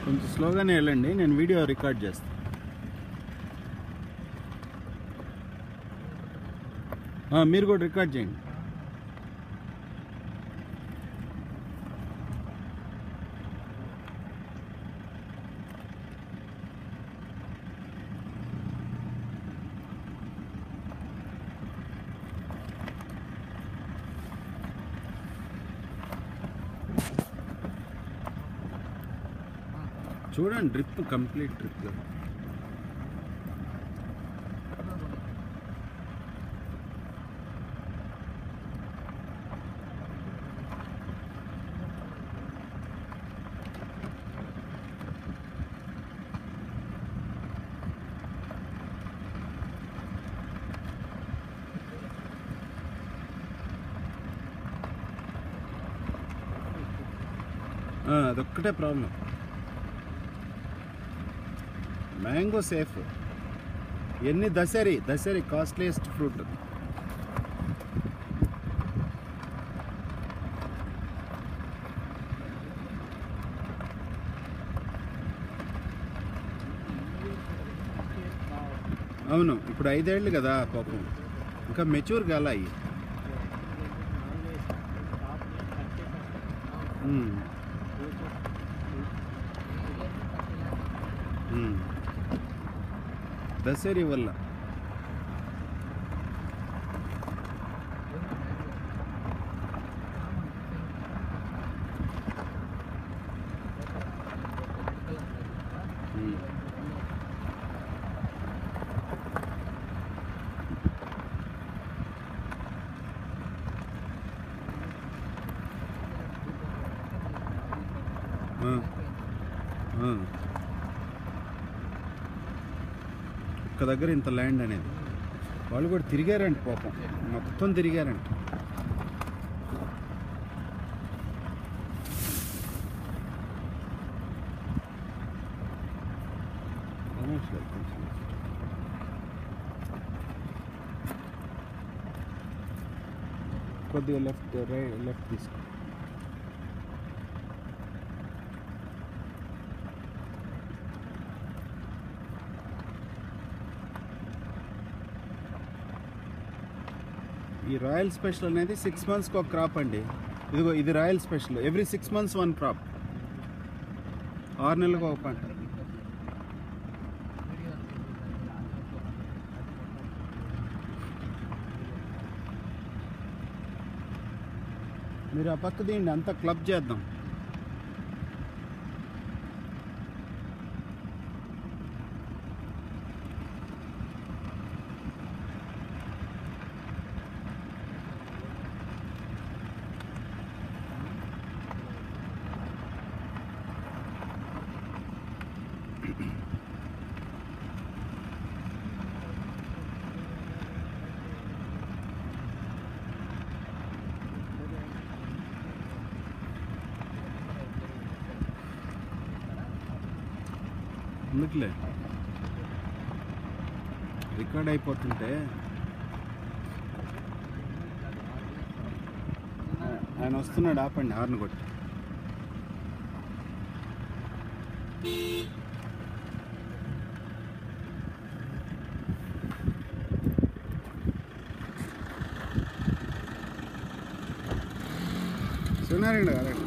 కొంచెం స్లోగానే వెళ్ళండి నేను వీడియో రికార్డ్ చేస్తాను ఆ, మీరు కూడా రికార్డ్ చేయండి చూడండి డ్రిప్ కంప్లీట్ డ్రిప్ అదొక్కటే ప్రాబ్లం మ్యాంగో సేఫ్ ఎన్ని దసరి దసరి కాస్ట్లీయెస్ట్ ఫ్రూట్ అవును ఇప్పుడు ఐదేళ్ళు కదా పాపం ఇంకా మెచ్యూర్ కాల అయ్యి ఉమ్. ఉమ్. దసరి వల్ల ఉమ్. ఆ. ఆ. ఒక్క దగ్గర ఇంత ల్యాండ్ అనేది వాళ్ళు కూడా తిరిగారంట పాపం మొత్తం తిరిగారంట Almost like this. కొద్దిగా లెఫ్ట్ రైట్ లెఫ్ట్ తీసుకో ఈ రాయల్ స్పెషల్ అనేది సిక్స్ మంత్స్కి ఒక క్రాప్ అండి ఇదిగో ఇది royal special every six months one crop ఆరు నెలలకు ఒక పంట మీరు ఆ పక్క తీయండి అంతా క్లబ్ చేద్దాం ఎందుకులే రికార్డ్ అయిపోతుంటే ఆ- ఆయన వస్తున్నాడు ఆపండి హార్న్ కొట్టి సూర్యనారాయణ గారు